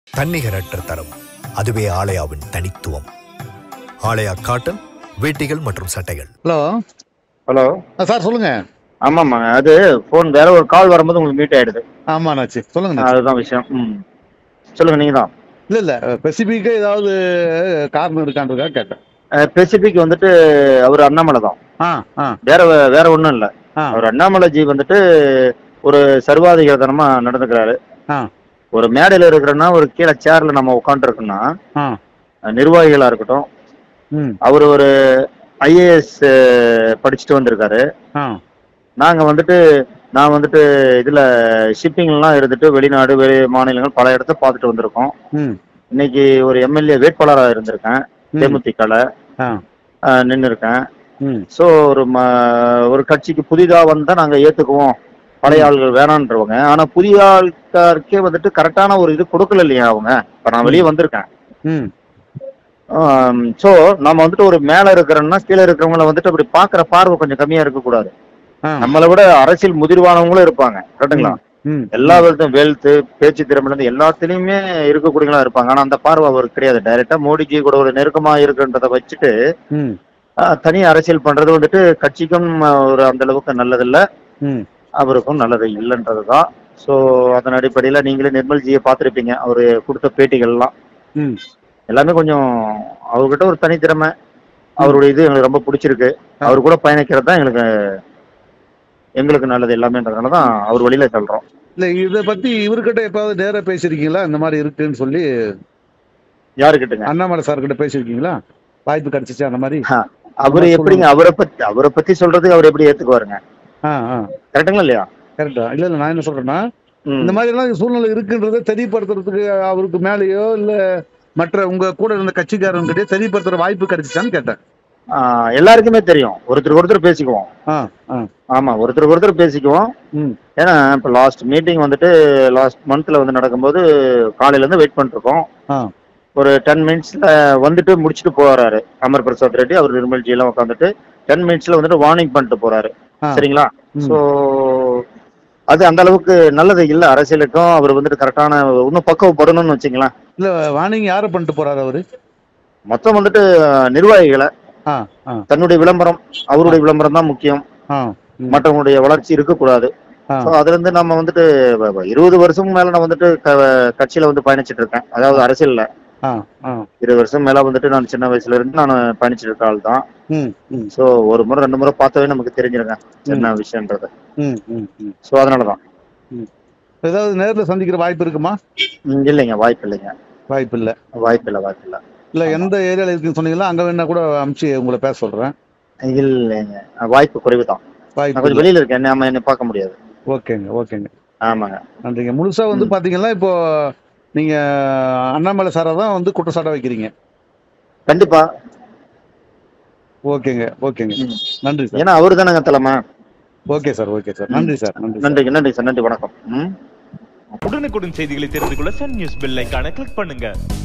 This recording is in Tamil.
தன்னிகரற்ற தரம் அதுவே ஆலயாவின் தனித்துவம் ஆலயா காட்டன் வேட்டிகள் மற்றும் சட்டைகள் ஹலோ ஹலோ சார் சொல்லுங்க ஆமாம்மா அது ஃபோன் வேற ஒரு கால் வரும்போது உங்களுக்கு மீட் ஆயிடுது ஆமா நாச்சு சொல்லுங்க நாச்சு. அதுதான் விஷயம் ம் சொல்லுங்க நீங்க தான் இல்ல இல்ல ஸ்பெசிபிக்கா ஏதாவது காரணம் இருக்கான்றதா கேட்டேன் பெசிபிக் வந்துட்டு அவர் அண்ணாமலை தான் ஆ ஆ வேற வேற ஒன்றும் இல்லை ஆ அவர் அண்ணாமலைஜி வந்துட்டு ஒரு சர்வாதிகாரத்தனமா நடந்துக்கிறாரு ஆ ஒரு மேடையில் இருக்கிறன்னா ஒரு கீழே சேர்ல நம்ம உட்காந்துருக்கோம்னா ஆ நிர்வாகிகளா இருக்கட்டும் ம் அவர் ஒரு ஐஏஎஸ் படிச்சுட்டு வந்திருக்காரு ஆ நாங்க வந்துட்டு நான் வந்துட்டு இதுல ஷிப்பிங்லாம் இருந்துட்டு வெளிநாடு வெளி மாநிலங்கள் பல இடத்த பார்த்துட்டு வந்திருக்கோம் ம் இன்னைக்கு ஒரு எம்எல்ஏ வேட்பாளராக இருந்திருக்கேன் ம். தேமுதிகல ஆ நின்று இருக்கேன் ம் ஸோ ஒரு ம ஒரு கட்சிக்கு புதிதாக வந்தா நாங்க ஏத்துக்குவோம் பழைய ஆள்கள் வேணான்றவங்க ஆனா புதிய ஆட்காருக்கே வந்துட்டு கரெக்டான ஒரு இது கொடுக்கல இல்லையா அவங்க இப்ப நான் வெளியே வந்திருக்கேன் ம் ஸோ நம்ம வந்துட்டு ஒரு மேல இருக்கிறோம்னா கீழே இருக்கிறவங்கள வந்துட்டு அப்படி பாக்குற பார்வை கொஞ்சம் கம்மியா இருக்கக்கூடாது ஆ நம்மளை விட அரசியல் முதிர்வானவங்களும் இருப்பாங்க கரெக்டுங்களா ம் எல்லா விதத்தையும் வெல்த் பேச்சு திறமையில இருந்து எல்லாத்துலயுமே இருக்கக்கூடியவங்களா இருப்பாங்க ஆனா அந்த பார்வை அவருக்கு கிடையாது டைரக்டா மோடிஜி கூட ஒரு நெருக்கமா இருக்குன்றத வச்சுட்டு ம் ஆஹ், தனி அரசியல் பண்றது வந்துட்டு கட்சிக்கும் ஆஹ், ஒரு அந்த அளவுக்கு நல்லதில்ல ம் அவருக்கும் நல்லது இல்லைன்றதுதான் ஸோ அதன் அடிப்படையில் நீங்களே நிர்மல்ஜியை பார்த்துருப்பீங்க அவர் கொடுத்த பேட்டிகள்லாம் ம் எல்லாமே கொஞ்சம் அவர்கிட்ட ஒரு தனித்திறமை அவருடைய இது எங்களுக்கு ரொம்ப பிடிச்சிருக்கு அவர் கூட பயணிக்கிறது தான் எங்களுக்கு எங்களுக்கு நல்லது எல்லாமேன்றதுனால தான் அவர் வழியில சொல்றோம் இல்ல இத பத்தி இவர்கிட்ட எப்பாவது நேரா பேசிருக்கீங்களா இந்த மாதிரி இருக்குன்னு சொல்லி யாருக்கிட்டுங்க அண்ணாமலை சார் கிட்ட பேசிருக்கீங்களா வாய்ப்பு கிடைச்சிச்சு அந்த மாதிரி அவர் எப்படிங்க அவரை பத்தி அவரை பத்தி சொல்றதுக்கு அவர் எப்படி ஏத்துக்குவாருங்க ஆ ஆ கரெக்டுங்களா இல்லையா கரெக்டா இல்ல இல்ல நான் என்ன சொல்றேன்னா ம். இந்த மாதிரி எல்லாம் சூழ்நிலை இருக்குன்றதை தெரியப்படுத்துறதுக்கு அவருக்கு மேலேயோ இல்ல மற்ற உங்க கூட இருந்த கட்சிக்காரங்கிட்டே தெரியப்படுத்துற வாய்ப்பு கிடைச்சிச்சான்னு கேட்டேன் ஆஹ் எல்லாருக்குமே தெரியும் ஒருத்தருக்கு ஒருத்தர் பேசிக்குவோம் ஆ ஆ ஆமா ஒருத்தருக்கு ஒருத்தர் பேசிக்குவோம் ம் ஏன்னா இப்போ லாஸ்ட் மீட்டிங் வந்துட்டு லாஸ்ட் மந்த்ல வந்து நடக்கும்போது காலையில இருந்து வெயிட் பண்ணிட்டு இருக்கோம் ஆ ஒரு டென் மினிட்ஸ்ல வந்துட்டு முடிச்சுட்டு போறாரு அமர் பிரசாத் ரெட்டி அவர் நிர்மல்ஜி எல்லாம் உட்காந்துட்டு டென் மினிட்ஸ்ல வந்துட்டு வார்னிங் பண்ணிட்டு போறாரு ஆ. சரிங்களா ம். ஸோ அது அந்த அளவுக்கு நல்லது இல்ல அரசியலுக்கும் அவர் வந்துட்டு கரெக்டான இன்னும் பக்குவப்படணும்னு வச்சுங்களேன் இல்ல வாணிங்க யாரை பண்ணிட்டு போறாரு அவரு மொத்தம் வந்துட்டு அஹ், நிர்வாகிகளை ஆ ஆ தன்னுடைய விளம்பரம் அவருடைய விளம்பரம் தான் முக்கியம் ஆ ம், மற்றவங்களுடைய வளர்ச்சி இருக்கக்கூடாது ஆ ஸோ அதுல இருந்து நம்ம வந்துட்டு வ- வ- இருபது வருஷம் மேல நான் வந்துட்டு க- கட்சியில வந்து பயணிச்சிட்டு இருக்கேன் அதாவது அரசியல்ல ஆ ஆ இருபது வருஷம் மேல வந்துட்டு நான் சின்ன வயசுல இருந்து நான் பயணிச்சிட்டு இருக்க ஆள் தான் ம் ம் ஸோ ஒரு முறை ரெண்டு முறை பார்த்தாவே நமக்கு தெரிஞ்சிருங்க என்ன விஷயன்றது ம் ம் ம் ஸோ அதனாலதான் ஏதாவது நேர்ல சந்திக்கிற வாய்ப்பு இருக்குமா ம், இல்லைங்க வாய்ப்பு இல்லைங்க வாய்ப்பு இல்ல வாய்ப்பு இல்லை வாய்ப்பு இல்லை இல்ல எந்த ஏரியால இருக்குன்னு சொன்னீங்களா அங்க வேணா கூட அமிச்சு உங்களை பேச சொல்றேன் இல்லைங்க வாய்ப்பு குறைவு தான் நான் வாய்ப்பு கொஞ்சம் வெளியில இருக்கேன் என்ன என்ன பார்க்க முடியாது ஓகேங்க ஓகேங்க ஆமாங்க நன்றிங்க முழுசா வந்து பாத்தீங்கன்னா இப்போ நீங்க அண்ணாமலை சாரை தான் வந்து குற்றச்சாட்டை வைக்கிறீங்க கண்டிப்பா ஓகேங்க ஓகேங்க ம். நன்றி சார் ஏன்னா அவரு தானங்க தலைமை ஓகே சார் ஓகே சார் நன்றி சார் நன்றி சார் நன்றிங்க நன்றி சார் நன்றி வணக்கம் ம் உடனுக்குடன் செய்திகளை தெரிந்து கொள்ள சன் நியூஸ் பெல் ஐகானை கிளிக் பண்ணுங்க